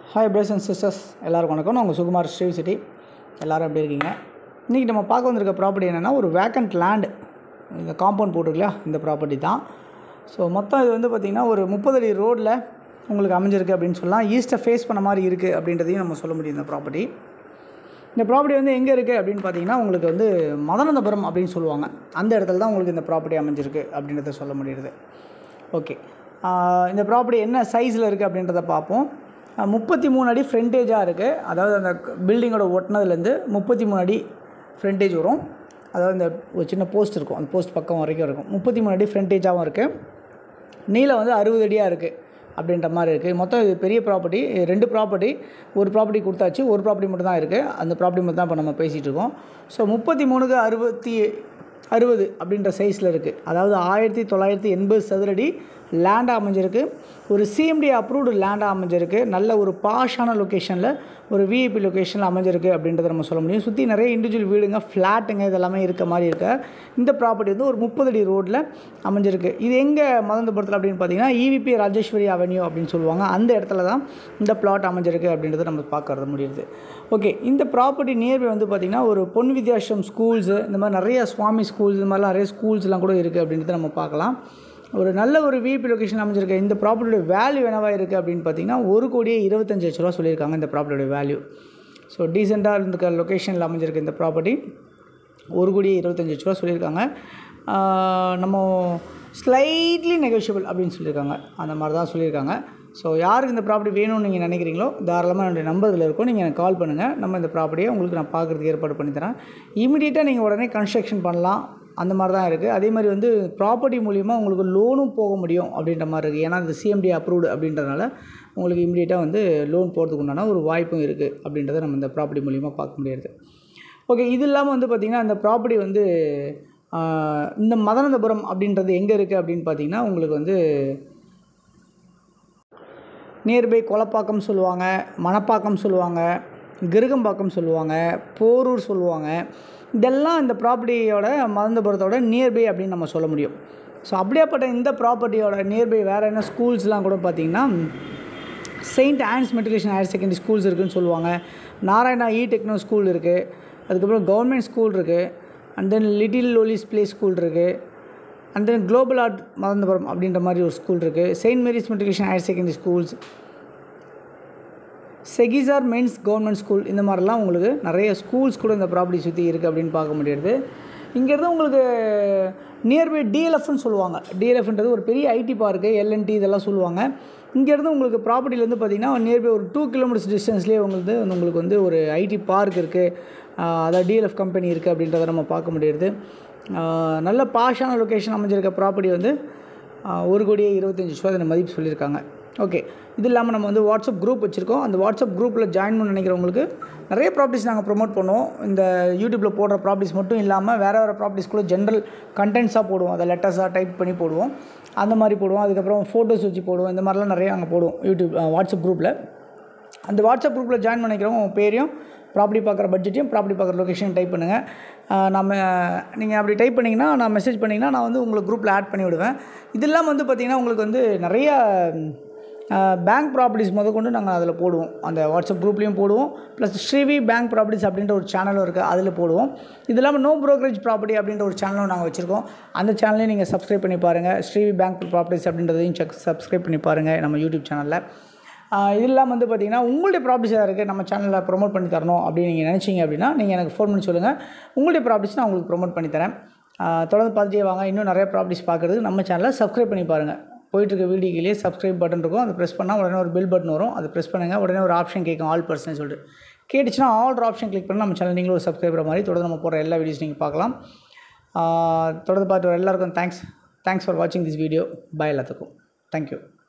hi brothers and sisters எல்லாருக்கும் வணக்கம் நான் உங்கள் சுகுமார் ஸ்ரீ சிட்டி எல்லோரும் எப்படி இருக்கீங்க இன்றைக்கி நம்ம பார்க்க வந்திருக்க ப்ராப்பர்ட்டி என்னென்னா ஒரு வேக்கண்ட் லேண்டு இந்த காம்பவுண்ட் போட்டிருக்கலையா இந்த ப்ராப்பர்ட்டி தான் ஸோ மொத்தம் இது வந்து பார்த்திங்கன்னா ஒரு முப்பது அடி ரோட்டில் உங்களுக்கு அமைஞ்சிருக்கு அப்படின்னு சொல்லலாம் ஈஸ்ட்டை ஃபேஸ் பண்ண மாதிரி இருக்குது அப்படின்றதையும் நம்ம சொல்ல முடியும் இந்த ப்ராப்பர்ட்டி இந்த ப்ராப்பர்ட்டி வந்து எங்கே இருக்குது அப்படின்னு பார்த்தீங்கன்னா உங்களுக்கு வந்து மதனந்தபுரம் அப்படின்னு சொல்லுவாங்க அந்த இடத்துல தான் உங்களுக்கு இந்த ப்ராப்பர்ட்டி அமைஞ்சிருக்கு அப்படின்றத சொல்ல முடியுது ஓகே இந்த ப்ராப்பர்ட்டி என்ன சைஸில் இருக்குது அப்படின்றத பார்ப்போம் முப்பத்தி மூணு அடி ஃப்ரண்டேஜாக இருக்குது அதாவது அந்த பில்டிங்கோட ஒட்டினதுலேருந்து முப்பத்தி மூணு அடி ஃப்ரண்டேஜ் வரும் அதாவது இந்த ஒரு சின்ன போஸ்ட் இருக்கும் அந்த போஸ்ட் பக்கம் வரைக்கும் இருக்கும் முப்பத்தி மூணு அடி ஃப்ரண்டேஜாகவும் இருக்குது நீளம் வந்து அறுபது அடியாக இருக்குது அப்படின்ற மாதிரி இருக்குது மொத்தம் இது பெரிய ப்ராப்பர்ட்டி ரெண்டு ப்ராப்பர்ட்டி ஒரு ப்ராப்பர்ட்டி கொடுத்தாச்சு ஒரு ப்ராப்பர்ட்டி மட்டும் தான் இருக்குது அந்த ப்ராப்பர்ட்டி மட்டும் தான் இப்போ நம்ம பேசிகிட்டு இருக்கோம் ஸோ முப்பத்தி மூணுக்கு அறுபத்தி அறுபது அப்படின்ற சைஸில் இருக்குது அதாவது ஆயிரத்தி தொள்ளாயிரத்தி எண்பது சதுரடி லேண்டாக அமைஞ்சிருக்கு ஒரு சிஎம்டி அப்ரூவ்டு லேண்டாக அமைஞ்சிருக்கு நல்ல ஒரு பாஷான லொக்கேஷனில் ஒரு விஐபி லொக்கேஷனில் அமைஞ்சிருக்கு அப்படின்றத நம்ம சொல்ல முடியும் சுற்றி நிறைய இண்டிவிஜுவல் வீடுங்க ஃப்ளாட்டுங்க இதெல்லாமே இருக்க மாதிரி இருக்க இந்த ப்ராப்பர்ட்டி வந்து ஒரு முப்பது அடி ரோட்டில் அமைஞ்சிருக்கு இது எங்கே மதந்தபுரத்தில் அப்படின்னு பார்த்தீங்கன்னா இவிபி ராஜேஸ்வரி அவென்யூ அப்படின்னு சொல்லுவாங்க அந்த இடத்துல தான் இந்த பிளாட் அமைஞ்சிருக்கு அப்படின்றத நம்ம பார்க்கறது முடியுது ஓகே இந்த ப்ராப்பர்ட்டி நியர்பை வந்து பார்த்திங்கன்னா ஒரு பொன் வித்யாசிரம் ஸ்கூல்ஸு இந்த மாதிரி நிறைய சுவாமி ஸ்கூல்ஸ் இந்த மாதிரிலாம் நிறைய ஸ்கூல்ஸ்லாம் கூட இருக்குது அப்படின்றத நம்ம பார்க்கலாம் ஒரு நல்ல ஒரு விபி லொக்கேஷன் அமைஞ்சிருக்க இந்த ப்ராப்பர்ட்டியோட வேல்யூ என்னவாக இருக்குது அப்படின்னு பார்த்தீங்கன்னா ஒரு கோடியே இருபத்தஞ்சு லட்ச ரூபா சொல்லியிருக்காங்க இந்த ப்ராப்பர்ட்டியோட வேல்யூ ஸோ டீசெண்டாக இருந்துக்க லொக்கேஷனில் அமைஞ்சிருக்க இந்த ப்ராப்பர்ட்டி ஒரு கோடியே இருபத்தஞ்சு லட்ச ரூபா சொல்லியிருக்காங்க நம்ம ஸ்லைட்லி நெகோஷியபிள் அப்படின்னு சொல்லியிருக்காங்க அந்த மாதிரி தான் சொல்லியிருக்காங்க ஸோ யாருக்கு இந்த ப்ராப்பர்ட்டி வேணும்னு நீங்கள் நினைக்கிறீங்களோ தாராளமாக என்னுடைய நம்பர் இதில் இருக்கும் நீங்கள் எனக்கு கால் பண்ணுங்கள் நம்ம இந்த ப்ராப்பர்ட்டியை உங்களுக்கு நான் பார்க்குறதுக்கு ஏற்பாடு பண்ணி தரேன் இமீடியட்டாக நீங்கள் உடனே கன்ஸ்ட்ரக்ஷன் பண்ணலாம் அந்த மாதிரி தான் இருக்குது அதே மாதிரி வந்து ப்ராப்பர்ட்டி மூலிமா உங்களுக்கு லோனும் போக முடியும் அப்படின்ற மாதிரி இருக்குது ஏன்னா இது சிஎம்டி அப்ரூவ்டு அப்படின்றனால உங்களுக்கு இமீடியட்டாக வந்து லோன் போகிறதுக்கு உண்டான ஒரு வாய்ப்பும் இருக்குது அப்படின்றத நம்ம இந்த ப்ராப்பர்ட்டி மூலிமா பார்க்க முடியாது ஓகே இது இல்லாமல் வந்து பார்த்திங்கன்னா இந்த ப்ராப்பர்ட்டி வந்து இந்த மதனந்தபுரம் அப்படின்றது எங்கே இருக்குது அப்படின்னு பார்த்தீங்கன்னா உங்களுக்கு வந்து நியர்பை கொலப்பாக்கம் சொல்லுவாங்க மணப்பாக்கம் சொல்லுவாங்க கிருகம்பாக்கம் சொல்லுவாங்க போரூர் சொல்லுவாங்க இதெல்லாம் இந்த ப்ராப்பர்ட்டியோட மதந்தபுரத்தோட நியர்பை அப்படின்னு நம்ம சொல்ல முடியும் ஸோ அப்படியேப்பட்ட இந்த ப்ராப்பர்ட்டியோட நியர்பை வேறு என்ன ஸ்கூல்ஸ்லாம் கூட பார்த்திங்கன்னா saint Ann's matriculation higher secondary schools இருக்குதுன்னு சொல்லுவாங்க நாராயணா இ டெக்னோ ஸ்கூல் இருக்குது அதுக்கப்புறம் கவர்மெண்ட் ஸ்கூல் இருக்குது and then little Lollies play school இருக்குது அண்ட் தென் குளோபல் ஆர்ட் மதந்தபுரம் அப்படின்ற மாதிரி ஒரு ஸ்கூல் இருக்குது saint Mary's matriculation higher secondary schools செகிசார் மென்ஸ் கவர்மெண்ட் ஸ்கூல் இந்த மாதிரிலாம் உங்களுக்கு நிறைய ஸ்கூல்ஸ் கூட இந்த ப்ராப்பர்ட்டி சுற்றி இருக்குது அப்படின்னு பார்க்க முடியாது இங்கேருந்து உங்களுக்கு நியர்பை டிஎல்எஃப்னு சொல்லுவாங்க டிஎல்எஃப்ன்றது ஒரு பெரிய ஐடி பார்க்கு எல்என்டி இதெல்லாம் சொல்லுவாங்க இங்கேருந்து உங்களுக்கு ப்ராப்பர்ட்டிலேருந்து பார்த்திங்கன்னா நியர்பை ஒரு டூ கிலோமீட்டர்ஸ் டிஸ்டன்ஸ்லேயே உங்களுக்கு உங்களுக்கு வந்து ஒரு ஐடி பார்க் இருக்குது அதாவது டிஎல்எஃப் கம்பெனி இருக்குது அப்படின்றத நம்ம பார்க்க முடியுது நல்ல பாஷான லொக்கேஷன் அமைஞ்சிருக்க ப்ராப்பர்ட்டி வந்து ஒரு கோடியே இருபத்தஞ்சி ரூபா அதில் மதிப்பு சொல்லியிருக்காங்க ஓகே இது இல்லாமல் நம்ம வந்து வாட்ஸ்அப் குரூப் வச்சுருக்கோம் அந்த வாட்ஸ்அப் குரூப்பில் ஜாயின் பண்ண நினைக்கிறவங்களுக்கு நிறைய ப்ராப்பர்ட்டிஸ் நாங்கள் ப்ரொமோட் பண்ணுவோம் இந்த யூடியூப்பில் போடுற ப்ராப்பர்ட்டிஸ் மட்டும் இல்லாமல் வேறு வேறு ப்ராப்பர்ட்டிஸ் கூட ஜென்ரல் கண்டென்ட்ஸாக போடுவோம் அதை லெட்டர்ஸாக டைப் பண்ணி போடுவோம் அந்த மாதிரி போடுவோம் அதுக்கப்புறம் ஃபோட்டோஸ் வச்சு போடுவோம் இந்த மாதிரிலாம் நிறைய நாங்கள் போடுவோம் யூடியூப் வாட்ஸ்அப் குரூப்பில் அந்த வாட்ஸ்அப் குரூப்பில் ஜாயின் பண்ணிக்கிறவங்க உங்கள் பேரையும் ப்ராப்பர்ட்டி பார்க்குற பட்ஜெட்டையும் ப்ராப்பர்ட்டி பார்க்குற லொக்கேஷன் டைப் பண்ணுங்கள் நம்ம நீங்கள் அப்படி டைப் பண்ணிங்கன்னா நான் மெசேஜ் பண்ணிங்கன்னா நான் வந்து உங்களுக்கு குரூப்பில் ஆட் பண்ணி விடுவேன் இது இல்லாமல் வந்து பார்த்திங்கன்னா உங்களுக்கு வந்து நிறைய பேங்க் ப்ராப்பர்ட்டிஸ் முத கொண்டு நாங்கள் அதில் போடுவோம் அந்த வாட்ஸ்அப் குரூப்லேயும் போடுவோம் ப்ளஸ் ஸ்ரீவி பேங்க் ப்ராப்பர்ட்டிஸ் அப்படின்ற ஒரு சேனலும் இருக்குது அதில் போடுவோம் இது இல்லாமல் நோ ப்ரோக்கரேஜ் ப்ராப்பர்ட்டி அப்படின்ற ஒரு சேனலும் நாங்கள் வச்சுருக்கோம் அந்த சேனலையும் நீங்கள் சப்ஸ்கிரைப் பண்ணி பாருங்கள் ஸ்ரீவி பேங்க் ப்ராப்பர்ட்டிஸ் அப்படின்றதையும் செக் சப்ஸ்கிரைப் பண்ணி பாருங்கள் நம்ம யூடியூப் சேனலில் இது இல்லாமல் வந்து பார்த்திங்கன்னா உங்களுடைய ப்ராப்பர்ட்டிஸ் எதாவது இருக்குது நம்ம சேனலில் ப்ரொமோட் பண்ணி தரணும் அப்படின்னு நீங்கள் நினச்சிங்க அப்படின்னா நீங்கள் எனக்கு ஃபோன் பண்ணி சொல்லுங்கள் உங்களுடைய ப்ராப்பர்ட்டிஸ் நான் உங்களுக்கு ப்ரொமோட் பண்ணி தரேன் தொடர்ந்து பார்த்துட்டே வாங்க இன்னும் நிறைய ப்ராப்பர்ட்டிஸ் பார்க்குறதுக்கு நம்ம சேனலை சப்ஸ்கிரைப் பண்ணி பாருங்கள் போயிட்டுருக்க வீடியோக்கிலேயே சப்ஸ்கிரைப் பட்டன் இருக்கும் அதை ப்ரெஸ் பண்ணால் உடனே ஒரு பில் பட்டன் வரும் அதை ப்ரெஸ் பண்ணுங்கள் உடனே ஒரு ஆப்ஷன் கேட்கும் ஆல் பர்சன் சொல்லிட்டு கேட்டுச்சுன்னா ஆல் ஆப்ஷன் கிளிக் பண்ணி நம்ம சேனல் நீங்களும் ஒரு சப்ஸ்கிரைபர் மாதிரி தொடர்ந்து நம்ம போகிற எல்லா வீடியோஸ் நீங்கள் பார்க்கலாம் தொடர்ந்து பார்த்து எல்லாருக்கும் தேங்க்ஸ் தேங்க்ஸ் ஃபார் வாட்சிங் திஸ் வீடியோ பாய் எல்லாத்துக்கும் தேங்க்யூ